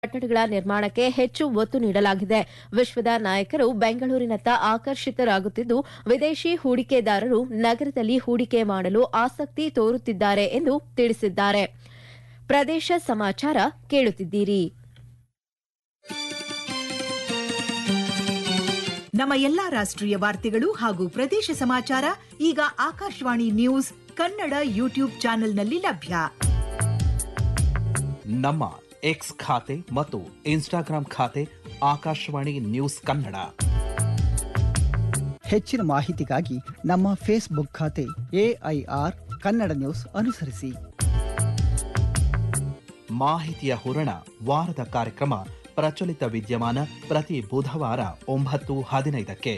ಕಟ್ಟಡಗಳ ನಿರ್ಮಾಣಕ್ಕೆ ಹೆಚ್ಚು ಒತ್ತು ನೀಡಲಾಗಿದೆ ವಿಶ್ವದ ನಾಯಕರು ಬೆಂಗಳೂರಿನತ್ತ ಆಕರ್ಷಿತರಾಗುತ್ತಿದ್ದು ವಿದೇಶಿ ಹೂಡಿಕೆದಾರರು ನಗರದಲ್ಲಿ ಹೂಡಿಕೆ ಮಾಡಲು ಆಸಕ್ತಿ ತೋರುತ್ತಿದ್ದಾರೆ ಎಂದು ತಿಳಿಸಿದ್ದಾರೆ ಪ್ರದೇಶ ಸಮಾಚಾರ ಕೇಳುತ್ತಿದ್ದೀರಿ ನಮ್ಮ ಎಲ್ಲಾ ರಾಷ್ಟ್ರೀಯ ವಾರ್ತೆಗಳು ಹಾಗೂ ಪ್ರದೇಶ ಸಮಾಚಾರ ಈಗ ಆಕಾಶವಾಣಿ ನ್ಯೂಸ್ ಕನ್ನಡ ಯೂಟ್ಯೂಬ್ ಚಾನೆಲ್ನಲ್ಲಿ ಲಭ್ಯ ನಮ್ಮ ಎಕ್ಸ್ ಖಾತೆ ಮತ್ತು ಇನ್ಸ್ಟಾಗ್ರಾಂ ಖಾತೆ ಆಕಾಶವಾಣಿ ನ್ಯೂಸ್ ಕನ್ನಡ ಹೆಚ್ಚಿನ ಮಾಹಿತಿಗಾಗಿ ನಮ್ಮ ಫೇಸ್ಬುಕ್ ಖಾತೆ ಎಐಆರ್ ಕನ್ನಡ ನ್ಯೂಸ್ ಅನುಸರಿಸಿ ಮಾಹಿತಿಯ ಹೂರಣ ವಾರದ ಕಾರ್ಯಕ್ರಮ ಪ್ರಚಲಿತ ವಿದ್ಯಮಾನ ಪ್ರತಿ ಬುಧವಾರ ಒಂಬತ್ತು ಹದಿನೈದಕ್ಕೆ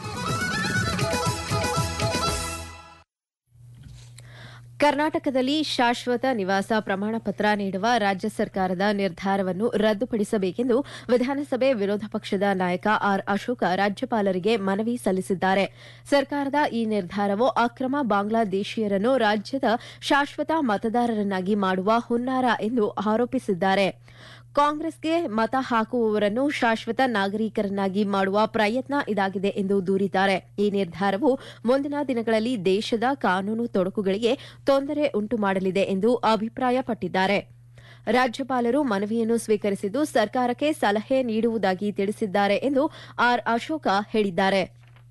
ಕರ್ನಾಟಕದಲ್ಲಿ ಶಾಶ್ವತ ನಿವಾಸ ಪ್ರಮಾಣ ಪತ್ರ ನೀಡುವ ರಾಜ್ಯ ಸರ್ಕಾರದ ನಿರ್ಧಾರವನ್ನು ರದ್ದುಪಡಿಸಬೇಕೆಂದು ವಿಧಾನಸಭೆ ವಿರೋಧ ಪಕ್ಷದ ನಾಯಕ ಆರ್ ಅಶೋಕ ರಾಜ್ಯಪಾಲರಿಗೆ ಮನವಿ ಸಲ್ಲಿಸಿದ್ದಾರೆ ಸರ್ಕಾರದ ಈ ನಿರ್ಧಾರವು ಅಕ್ರಮ ಬಾಂಗ್ಲಾದೇಶೀಯರನ್ನು ರಾಜ್ಯದ ಶಾಶ್ವತ ಮತದಾರರನ್ನಾಗಿ ಮಾಡುವ ಹುನ್ನಾರ ಎಂದು ಆರೋಪಿಸಿದ್ದಾರೆ ಕಾಂಗ್ರೆಸ್ಗೆ ಮತ ಹಾಕುವವರನ್ನು ಶಾಶ್ವತ ನಾಗರಿಕರನ್ನಾಗಿ ಮಾಡುವ ಪ್ರಯತ್ನ ಇದಾಗಿದೆ ಎಂದು ದೂರಿದ್ದಾರೆ ಈ ನಿರ್ಧಾರವು ಮುಂದಿನ ದಿನಗಳಲ್ಲಿ ದೇಶದ ಕಾನೂನು ತೊಡಕುಗಳಿಗೆ ತೊಂದರೆ ಉಂಟು ಮಾಡಲಿದೆ ಎಂದು ಅಭಿಪ್ರಾಯಪಟ್ಟಿದ್ದಾರೆ ರಾಜ್ಯಪಾಲರು ಮನವಿಯನ್ನು ಸ್ವೀಕರಿಸಿದ್ದು ಸರ್ಕಾರಕ್ಕೆ ಸಲಹೆ ನೀಡುವುದಾಗಿ ತಿಳಿಸಿದ್ದಾರೆ ಎಂದು ಆರ್ ಅಶೋಕ ಹೇಳಿದ್ದಾರೆ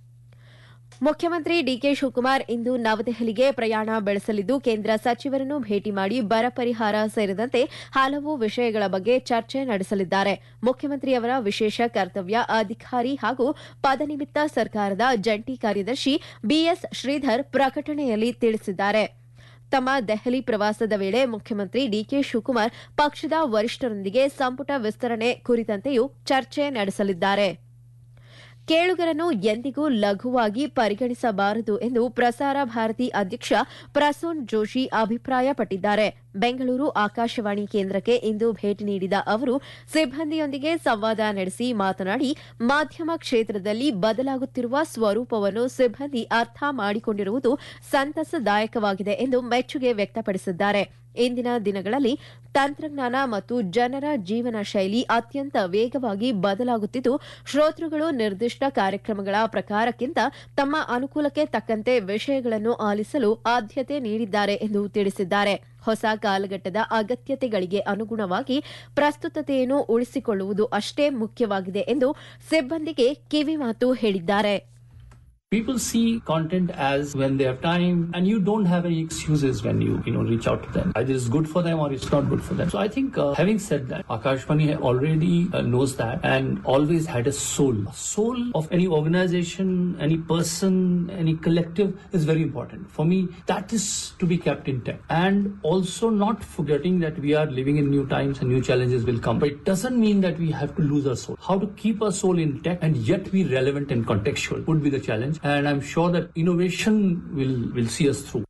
ಮುಖ್ಯಮಂತ್ರಿ ಡಿಕೆ ಶಿವಕುಮಾರ್ ಇಂದು ನವದೆಹಲಿಗೆ ಪ್ರಯಾಣ ಬೆಳೆಸಲಿದ್ದು ಕೇಂದ್ರ ಸಚಿವರನ್ನು ಭೇಟಿ ಮಾಡಿ ಬರ ಪರಿಹಾರ ಸೇರಿದಂತೆ ಹಲವು ವಿಷಯಗಳ ಬಗ್ಗೆ ಚರ್ಚೆ ನಡೆಸಲಿದ್ದಾರೆ ಮುಖ್ಯಮಂತ್ರಿಯವರ ವಿಶೇಷ ಕರ್ತವ್ಯ ಅಧಿಕಾರಿ ಹಾಗೂ ಪದನಿಮಿತ್ತ ಸರ್ಕಾರದ ಜಂಟಿ ಕಾರ್ಯದರ್ಶಿ ಬಿಎಸ್ ಶ್ರೀಧರ್ ಪ್ರಕಟಣೆಯಲ್ಲಿ ತಿಳಿಸಿದ್ದಾರೆ ತಮ್ಮ ದೆಹಲಿ ಪ್ರವಾಸದ ವೇಳೆ ಮುಖ್ಯಮಂತ್ರಿ ಡಿಕೆ ಶಿವಕುಮಾರ್ ಪಕ್ಷದ ವರಿಷ್ಠರೊಂದಿಗೆ ಸಂಪುಟ ವಿಸ್ತರಣೆ ಕುರಿತಂತೆಯೂ ಚರ್ಚೆ ನಡೆಸಲಿದ್ದಾರೆ ಕೇಳುಗರನ್ನು ಎಂದಿಗೂ ಲಘುವಾಗಿ ಪರಿಗಣಿಸಬಾರದು ಎಂದು ಪ್ರಸಾರ ಭಾರತಿ ಅಧ್ಯಕ್ಷ ಪ್ರಸೂನ್ ಜೋಶಿ ಅಭಿಪ್ರಾಯಪಟ್ಟಿದ್ದಾರೆ ಬೆಂಗಳೂರು ಆಕಾಶವಾಣಿ ಕೇಂದ್ರಕ್ಕೆ ಇಂದು ಭೇಟಿ ನೀಡಿದ ಅವರು ಸಿಬ್ಬಂದಿಯೊಂದಿಗೆ ಸಂವಾದ ನಡೆಸಿ ಮಾತನಾಡಿ ಮಾಧ್ಯಮ ಕ್ಷೇತ್ರದಲ್ಲಿ ಬದಲಾಗುತ್ತಿರುವ ಸ್ವರೂಪವನ್ನು ಸಿಬ್ಬಂದಿ ಅರ್ಥ ಮಾಡಿಕೊಂಡಿರುವುದು ಸಂತಸದಾಯಕವಾಗಿದೆ ಎಂದು ಮೆಚ್ಚುಗೆ ವ್ಯಕ್ತಪಡಿಸಿದ್ದಾರೆ ಇಂದಿನ ದಿನಗಳಲ್ಲಿ ತಂತ್ರಜ್ಞಾನ ಮತ್ತು ಜನರ ಜೀವನ ಶೈಲಿ ಅತ್ಯಂತ ವೇಗವಾಗಿ ಬದಲಾಗುತ್ತಿದ್ದು ಶ್ರೋತೃಗಳು ನಿರ್ದಿಷ್ಟ ಕಾರ್ಯಕ್ರಮಗಳ ಪ್ರಕಾರಕ್ಕಿಂತ ತಮ್ಮ ಅನುಕೂಲಕ್ಕೆ ತಕ್ಕಂತೆ ವಿಷಯಗಳನ್ನು ಆಲಿಸಲು ಆದ್ಯತೆ ನೀಡಿದ್ದಾರೆ ಎಂದು ತಿಳಿಸಿದ್ದಾರೆ ಹೊಸ ಕಾಲಘಟ್ಟದ ಅಗತ್ಯತೆಗಳಿಗೆ ಅನುಗುಣವಾಗಿ ಪ್ರಸ್ತುತತೆಯನ್ನು ಉಳಿಸಿಕೊಳ್ಳುವುದು ಅಷ್ಟೇ ಮುಖ್ಯವಾಗಿದೆ ಎಂದು ಸಿಬ್ಬಂದಿಗೆ ಕಿವಿಮಾತು ಹೇಳಿದ್ದಾರೆ People see content as when they have time, and you don't have any excuses when you you know reach out to them. Either it's good for them or it's not good for them. So I think, uh, having said that, Akashvani already uh, knows that and always had a soul. A soul of any organization, any person, any collective is very important. For me, that is to be kept intact, and also not forgetting that we are living in new times and new challenges will come. But it doesn't mean that we have to lose our soul. How to keep our soul intact and yet be relevant and contextual would be the challenge. And I'm sure that innovation will, will see us through.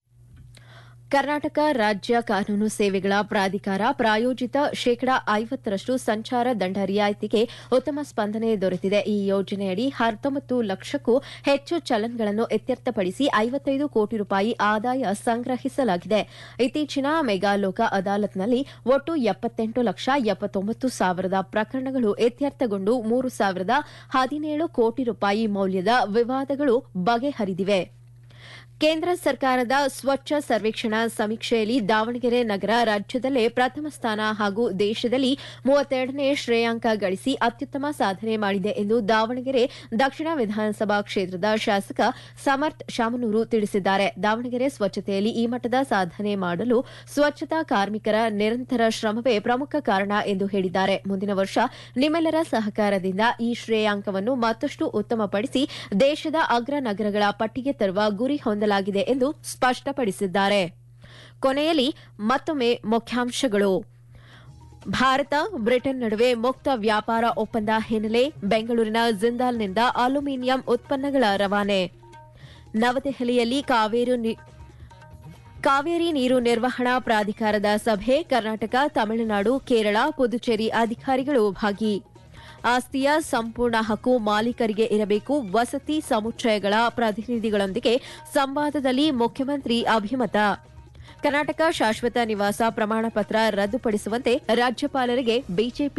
Karnataka ರಾಜ್ಯ ಕಾನೂನು ಸೇವೆಗಳ ಪ್ರಾಧಿಕಾರ ಪ್ರಾಯೋಜಿತ ಶೇಕಡಾ ಐವತ್ತರಷ್ಟು ಸಂಚಾರ ದಂಡ ರಿಯಾಯಿತಿಗೆ ಉತ್ತಮ ಸ್ಪಂದನೆ ದೊರೆತಿದೆ ಈ ಯೋಜನೆಯಡಿ ಹತ್ತೊಂಬತ್ತು ಲಕ್ಷಕ್ಕೂ ಹೆಚ್ಚು ಚಲನ್ಗಳನ್ನು ಇತ್ಯರ್ಥಪಡಿಸಿ ಐವತ್ತೈದು ಕೋಟಿ ರೂಪಾಯಿ ಆದಾಯ ಸಂಗ್ರಹಿಸಲಾಗಿದೆ ಇತ್ತೀಚಿನ ಮೆಗಾ ಲೋಕ ಅದಾಲತ್ನಲ್ಲಿ ಒಟ್ಟು ಎಪ್ಪತ್ತೆಂಟು ಲಕ್ಷ ಎಪ್ಪತ್ತೊಂಬತ್ತು ಸಾವಿರದ ಪ್ರಕರಣಗಳು ಇತ್ಯರ್ಥಗೊಂಡು ಮೂರು ಸಾವಿರದ ಹದಿನೇಳು ಕೋಟಿ ರೂಪಾಯಿ ಮೌಲ್ಯದ ವಿವಾದಗಳು ಬಗೆಹರಿದಿವೆ ಕೇಂದ್ರ ಸರ್ಕಾರದ ಸ್ವಚ್ಛ ಸರ್ವೇಕ್ಷಣಾ ಸಮೀಕ್ಷೆಯಲ್ಲಿ ದಾವಣಗೆರೆ ನಗರ ರಾಜ್ಯದಲ್ಲೇ ಪ್ರಥಮ ಸ್ಥಾನ ಹಾಗೂ ದೇಶದಲ್ಲಿ ಮೂವತ್ತೆರಡನೇ ಶ್ರೇಯಾಂಕ ಗಳಿಸಿ ಅತ್ಯುತ್ತಮ ಸಾಧನೆ ಮಾಡಿದೆ ಎಂದು ದಾವಣಗೆರೆ ದಕ್ಷಿಣ ವಿಧಾನಸಭಾ ಕ್ಷೇತ್ರದ ಶಾಸಕ ಸಮರ್ಥ್ ಶಾಮನೂರು ತಿಳಿಸಿದ್ದಾರೆ ದಾವಣಗೆರೆ ಸ್ವಚ್ಛತೆಯಲ್ಲಿ ಈ ಮಟ್ಟದ ಸಾಧನೆ ಮಾಡಲು ಸ್ವಚ್ಛತಾ ಕಾರ್ಮಿಕರ ನಿರಂತರ ಶ್ರಮವೇ ಪ್ರಮುಖ ಕಾರಣ ಎಂದು ಹೇಳಿದ್ದಾರೆ ಮುಂದಿನ ವರ್ಷ ನಿಮ್ಮೆಲ್ಲರ ಸಹಕಾರದಿಂದ ಈ ಶ್ರೇಯಾಂಕವನ್ನು ಮತ್ತಷ್ಟು ಉತ್ತಮಪಡಿಸಿ ದೇಶದ ಅಗ್ರ ನಗರಗಳ ಪಟ್ಟಿಗೆ ತರುವ ಗುರಿ ಹೊಂದಲಾಗಿದೆ ಎಂದು ಸ್ಪಷ್ಟಪಡಿಸಿದ್ದಾರೆ ಕೊನೆಯಲ್ಲಿ ಮತ್ತೊಮ್ಮೆ ಮುಖ್ಯಾಂಶಗಳು ಭಾರತ ಬ್ರಿಟನ್ ನಡುವೆ ಮುಕ್ತ ವ್ಯಾಪಾರ ಒಪ್ಪಂದ ಹಿನ್ನೆಲೆ ಬೆಂಗಳೂರಿನ ಜಿಂದಾಲ್ನಿಂದ ಅಲ್ಯೂಮಿನಿಯಂ ಉತ್ಪನ್ನಗಳ ರವಾನೆ ನವದೆಹಲಿಯಲ್ಲಿ ಕಾವೇರಿ ನೀ- ಕಾವೇರಿ ನೀರು ನಿರ್ವಹಣಾ ಪ್ರಾಧಿಕಾರದ ಸಭೆ ಕರ್ನಾಟಕ ತಮಿಳುನಾಡು ಕೇರಳ ಪುದುಚೇರಿ ಅಧಿಕಾರಿಗಳು ಭಾಗಿ ಆಸ್ತಿಯ ಸಂಪೂರ್ಣ ಹಕ್ಕು ಮಾಲೀಕರಿಗೆ ಇರಬೇಕು ವಸತಿ ಸಮುಚ್ಚಯಗಳ ಪ್ರತಿನಿಧಿಗಳೊಂದಿಗೆ ಸಂವಾದದಲ್ಲಿ ಮುಖ್ಯಮಂತ್ರಿ ಅಭಿಮತ ಕರ್ನಾಟಕ ಶಾಶ್ವತ ನಿವಾಸ ಪ್ರಮಾಣ ಪತ್ರ ರದ್ದುಪಡಿಸುವಂತೆ ರಾಜ್ಯಪಾಲರಿಗೆ ಬಿಜೆಪಿ